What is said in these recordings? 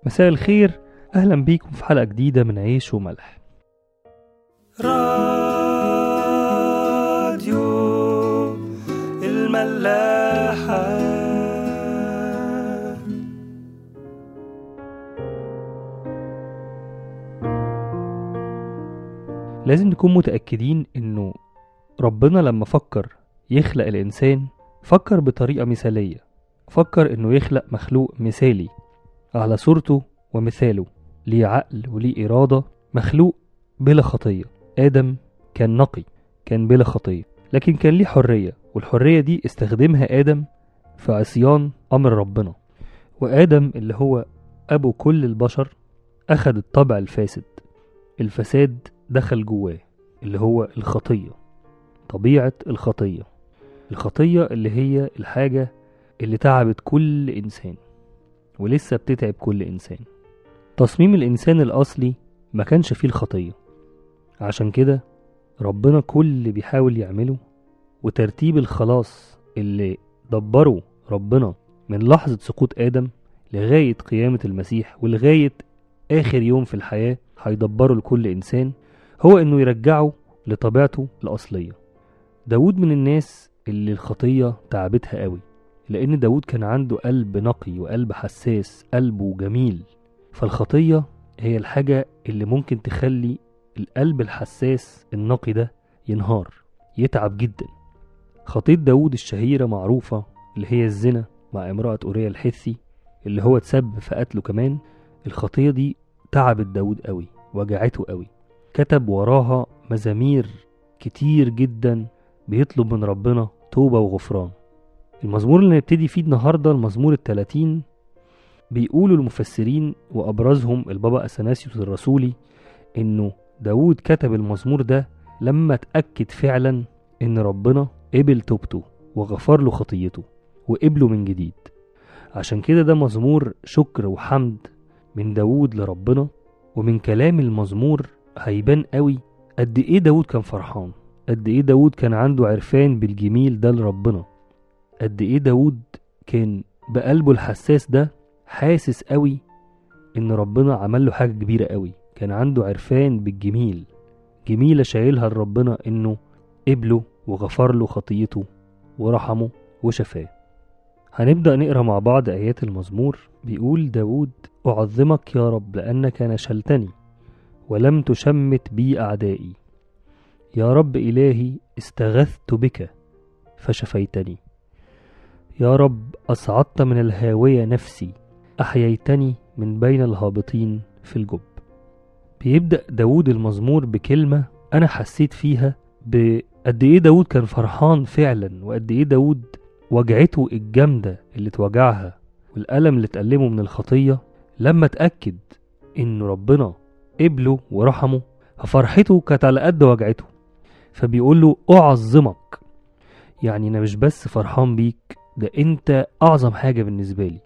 مساء الخير أهلا بيكم في حلقة جديدة من عيش وملح راديو الملاحة لازم نكون متأكدين إنه ربنا لما فكر يخلق الإنسان فكر بطريقة مثالية فكر إنه يخلق مخلوق مثالي على صورته ومثاله ليه عقل وليه إرادة مخلوق بلا خطية آدم كان نقي كان بلا خطية لكن كان ليه حرية والحرية دي استخدمها آدم في عصيان أمر ربنا وآدم اللي هو أبو كل البشر أخد الطبع الفاسد الفساد دخل جواه اللي هو الخطية طبيعة الخطية الخطية اللي هي الحاجة اللي تعبت كل إنسان ولسه بتتعب كل إنسان تصميم الإنسان الأصلي ما كانش فيه الخطية عشان كده ربنا كل اللي بيحاول يعمله وترتيب الخلاص اللي دبره ربنا من لحظة سقوط آدم لغاية قيامة المسيح ولغاية آخر يوم في الحياة هيدبره لكل إنسان هو إنه يرجعه لطبيعته الأصلية داود من الناس اللي الخطية تعبتها قوي لأن داود كان عنده قلب نقي وقلب حساس قلبه جميل فالخطية هي الحاجة اللي ممكن تخلي القلب الحساس النقي ده ينهار يتعب جدا خطية داود الشهيرة معروفة اللي هي الزنا مع امرأة أوريا الحثي اللي هو تسبب في قتله كمان الخطية دي تعبت داود قوي وجعته قوي كتب وراها مزامير كتير جدا بيطلب من ربنا توبة وغفران المزمور اللي نبتدي فيه النهاردة المزمور التلاتين بيقولوا المفسرين وأبرزهم البابا أثناسيوس الرسولي إنه داود كتب المزمور ده لما اتأكد فعلا إن ربنا قبل توبته وغفر له خطيته وقبله من جديد عشان كده ده مزمور شكر وحمد من داود لربنا ومن كلام المزمور هيبان قوي قد ايه داود كان فرحان قد ايه داود كان عنده عرفان بالجميل ده لربنا قد ايه داود كان بقلبه الحساس ده حاسس قوي ان ربنا عمل له حاجة كبيرة قوي كان عنده عرفان بالجميل جميلة شايلها لربنا انه قبله وغفر له خطيته ورحمه وشفاه هنبدأ نقرا مع بعض آيات المزمور بيقول داود أعظمك يا رب لأنك نشلتني ولم تشمت بي أعدائي يا رب إلهي استغثت بك فشفيتني يا رب أصعدت من الهاوية نفسي أحييتني من بين الهابطين في الجب بيبدأ داود المزمور بكلمة أنا حسيت فيها بقد إيه داود كان فرحان فعلا وقد إيه داود وجعته الجامدة اللي اتوجعها والألم اللي اتألمه من الخطية لما اتأكد إن ربنا قبله ورحمه ففرحته كانت على قد وجعته فبيقول له أعظمك يعني أنا مش بس فرحان بيك ده أنت أعظم حاجة بالنسبة لي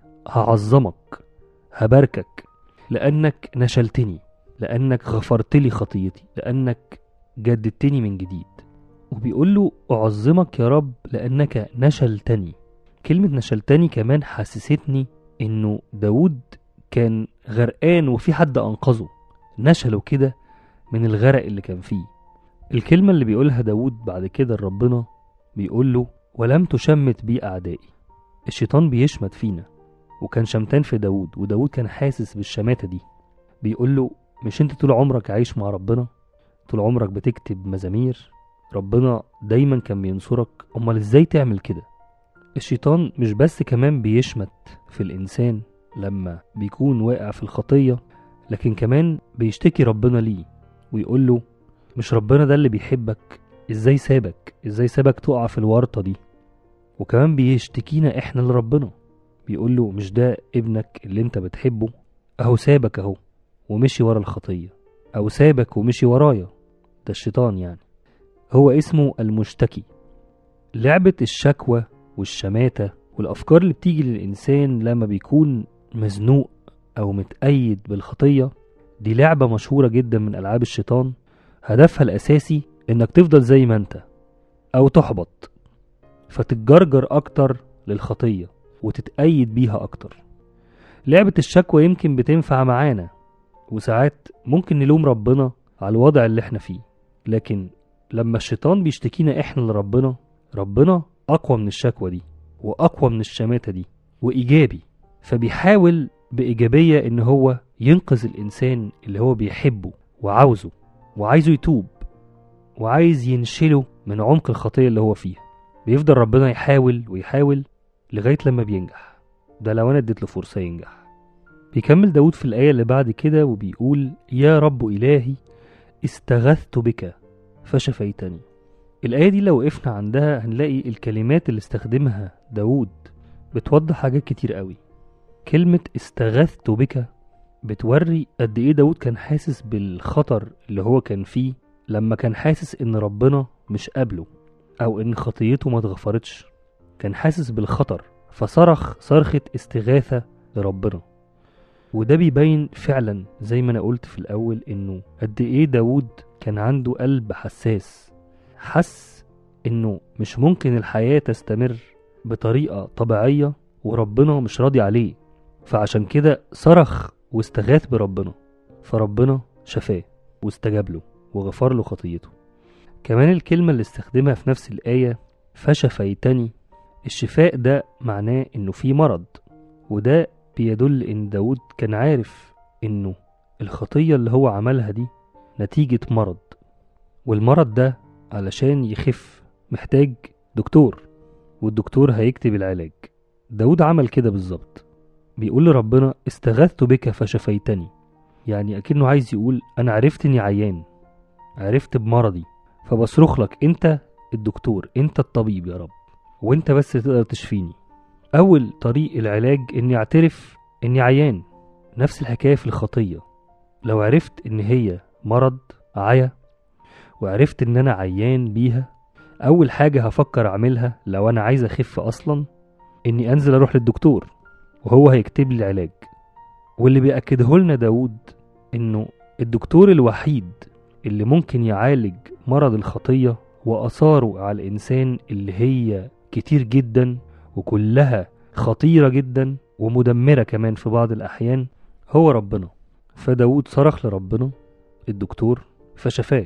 هعظمك هباركك لأنك نشلتني لأنك غفرت لي خطيتي لأنك جددتني من جديد وبيقول له أعظمك يا رب لأنك نشلتني كلمة نشلتني كمان حسستني إنه داود كان غرقان وفي حد أنقذه نشله كده من الغرق اللي كان فيه الكلمة اللي بيقولها داود بعد كده لربنا بيقول له ولم تشمت بي أعدائي الشيطان بيشمت فينا وكان شمتان في داود وداود كان حاسس بالشماتة دي بيقول له مش انت طول عمرك عايش مع ربنا طول عمرك بتكتب مزامير ربنا دايما كان بينصرك امال ازاي تعمل كده الشيطان مش بس كمان بيشمت في الانسان لما بيكون واقع في الخطية لكن كمان بيشتكي ربنا ليه ويقول له مش ربنا ده اللي بيحبك ازاي سابك ازاي سابك تقع في الورطة دي وكمان بيشتكينا احنا لربنا بيقول له مش ده ابنك اللي انت بتحبه اهو سابك اهو ومشي ورا الخطية او سابك ومشي ورايا ده الشيطان يعني هو اسمه المشتكي لعبة الشكوى والشماتة والأفكار اللي بتيجي للإنسان لما بيكون مزنوق أو متأيد بالخطية دي لعبة مشهورة جدا من ألعاب الشيطان هدفها الأساسي إنك تفضل زي ما أنت أو تحبط فتتجرجر أكتر للخطية وتتأيد بيها أكتر لعبة الشكوى يمكن بتنفع معانا وساعات ممكن نلوم ربنا على الوضع اللي احنا فيه لكن لما الشيطان بيشتكينا احنا لربنا ربنا اقوى من الشكوى دي واقوى من الشماتة دي وايجابي فبيحاول بايجابية ان هو ينقذ الانسان اللي هو بيحبه وعاوزه وعايزه يتوب وعايز ينشله من عمق الخطية اللي هو فيها بيفضل ربنا يحاول ويحاول لغاية لما بينجح ده لو انا اديت له فرصة ينجح بيكمل داود في الآية اللي بعد كده وبيقول يا رب إلهي استغثت بك فشفيتني الآية دي لو وقفنا عندها هنلاقي الكلمات اللي استخدمها داود بتوضح حاجات كتير قوي كلمة استغثت بك بتوري قد ايه داود كان حاسس بالخطر اللي هو كان فيه لما كان حاسس ان ربنا مش قابله او ان خطيته ما اتغفرتش كان حاسس بالخطر فصرخ صرخة استغاثة لربنا وده بيبين فعلا زي ما انا قلت في الاول انه قد ايه داود كان عنده قلب حساس حس انه مش ممكن الحياة تستمر بطريقة طبيعية وربنا مش راضي عليه فعشان كده صرخ واستغاث بربنا فربنا شفاه واستجاب له وغفر له خطيته كمان الكلمة اللي استخدمها في نفس الآية فشفيتني الشفاء ده معناه انه في مرض وده بيدل ان داود كان عارف انه الخطية اللي هو عملها دي نتيجة مرض والمرض ده علشان يخف محتاج دكتور والدكتور هيكتب العلاج داود عمل كده بالظبط بيقول لربنا استغثت بك فشفيتني يعني أكنه عايز يقول أنا عرفت إني عيان عرفت بمرضي فبصرخ لك أنت الدكتور أنت الطبيب يا رب وأنت بس تقدر تشفيني أول طريق العلاج إني أعترف إني عيان نفس الحكاية في الخطية لو عرفت إن هي مرض عيا وعرفت إن أنا عيان بيها أول حاجة هفكر أعملها لو أنا عايز أخف أصلا إني أنزل أروح للدكتور وهو هيكتب لي العلاج واللي بيأكده لنا داود إنه الدكتور الوحيد اللي ممكن يعالج مرض الخطية وأثاره على الإنسان اللي هي كتير جدا وكلها خطيرة جدا ومدمرة كمان في بعض الأحيان هو ربنا فداود صرخ لربنا الدكتور فشفاه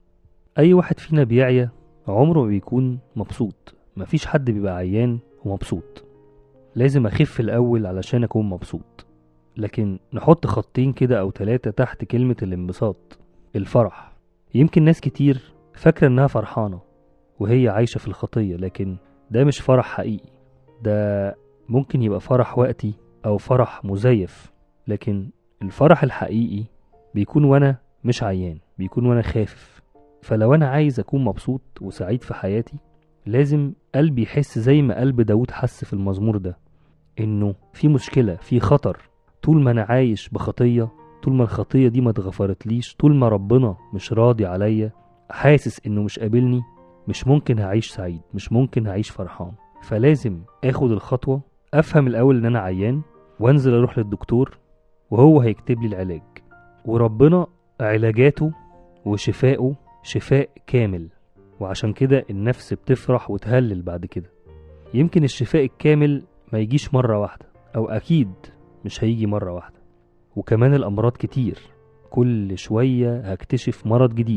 أي واحد فينا بيعيا عمره ما بيكون مبسوط مفيش حد بيبقى عيان ومبسوط لازم أخف الأول علشان أكون مبسوط لكن نحط خطين كده أو تلاتة تحت كلمة الانبساط الفرح يمكن ناس كتير فاكرة إنها فرحانة وهي عايشة في الخطية لكن ده مش فرح حقيقي ده ممكن يبقى فرح وقتي أو فرح مزيف لكن الفرح الحقيقي بيكون وأنا مش عيان بيكون وأنا خافف فلو أنا عايز أكون مبسوط وسعيد في حياتي لازم قلبي يحس زي ما قلب داود حس في المزمور ده إنه في مشكلة في خطر طول ما أنا عايش بخطية طول ما الخطية دي ما اتغفرتليش طول ما ربنا مش راضي عليا حاسس إنه مش قابلني مش ممكن هعيش سعيد مش ممكن هعيش فرحان فلازم اخد الخطوة افهم الاول ان انا عيان وانزل اروح للدكتور وهو هيكتب لي العلاج وربنا علاجاته وشفائه شفاء كامل وعشان كده النفس بتفرح وتهلل بعد كده يمكن الشفاء الكامل ما يجيش مرة واحدة او اكيد مش هيجي مرة واحدة وكمان الامراض كتير كل شوية هكتشف مرض جديد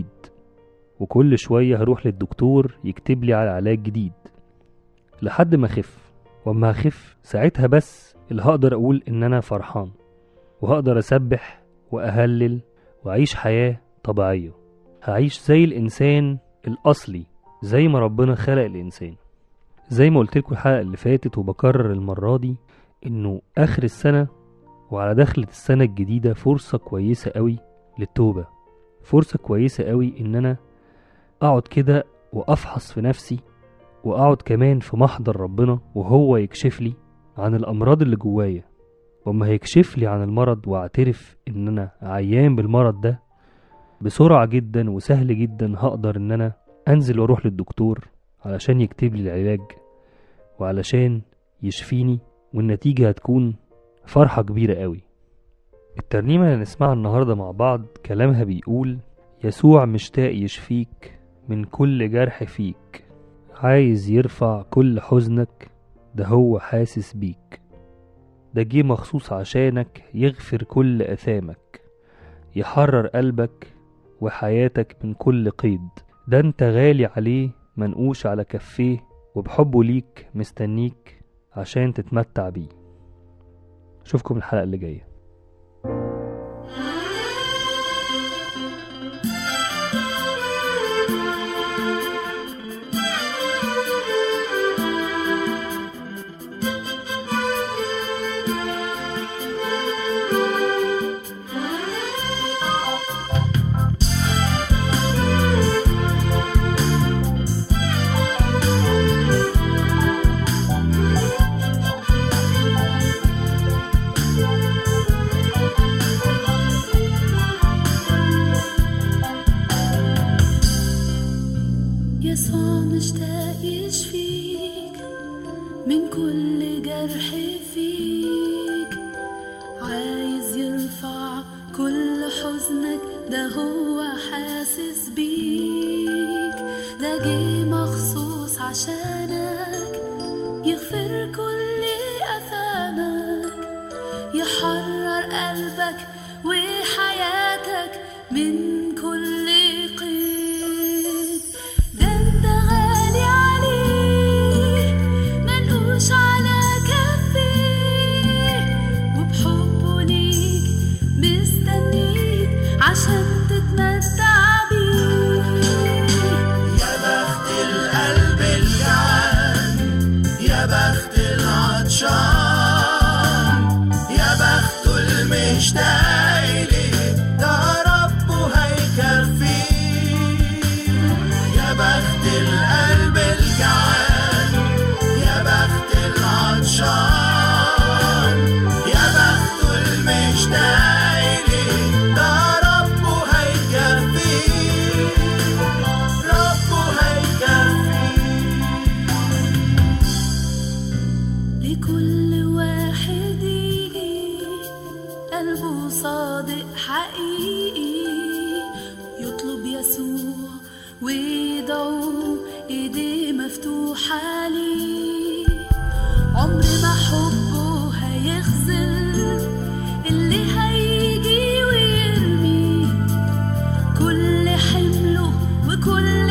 وكل شوية هروح للدكتور يكتب لي على علاج جديد لحد ما اخف واما هخف ساعتها بس اللي هقدر اقول ان انا فرحان وهقدر اسبح واهلل واعيش حياة طبيعية هعيش زي الانسان الاصلي زي ما ربنا خلق الانسان زي ما قلت لكم الحلقة اللي فاتت وبكرر المرة دي انه اخر السنة وعلى دخلة السنة الجديدة فرصة كويسة قوي للتوبة فرصة كويسة قوي ان انا اقعد كده وافحص في نفسي واقعد كمان في محضر ربنا وهو يكشف لي عن الامراض اللي جوايا واما هيكشف لي عن المرض واعترف ان انا عيان بالمرض ده بسرعة جدا وسهل جدا هقدر ان انا انزل واروح للدكتور علشان يكتب لي العلاج وعلشان يشفيني والنتيجة هتكون فرحة كبيرة قوي الترنيمة اللي نسمعها النهاردة مع بعض كلامها بيقول يسوع مشتاق يشفيك من كل جرح فيك عايز يرفع كل حزنك ده هو حاسس بيك ده جه مخصوص عشانك يغفر كل أثامك يحرر قلبك وحياتك من كل قيد ده انت غالي عليه منقوش على كفيه وبحبه ليك مستنيك عشان تتمتع بيه اشوفكم الحلقة اللي جاية يسوع مشتاق يشفيك من كل جرح فيك عايز يرفع كل حزنك ده هو حاسس بيك ده جه مخصوص عشانك يغفر كل أثامك يحرر قلبك وحياتك من كل قيد ده انت غالي عليه منقوش على كفيه وبحبه ليك مستنيك عشان تتمتع بيه يا بخت القلب الجعان يا بخت العطشان يا بخت المشتاق إليه ده ربه هيكفيه يا بخت القلب الجعان يا بخت العطشان يا بخت المشتاق إليه ده ربه هيكفيه ربه هيكفيه لكل واحد يجي قلبه صادق حقيقي يطلب يسوع ويدعو ايديه مفتوحة ليه عمر ما حبه هيخذل اللي هيجي ويرمي كل حمله وكل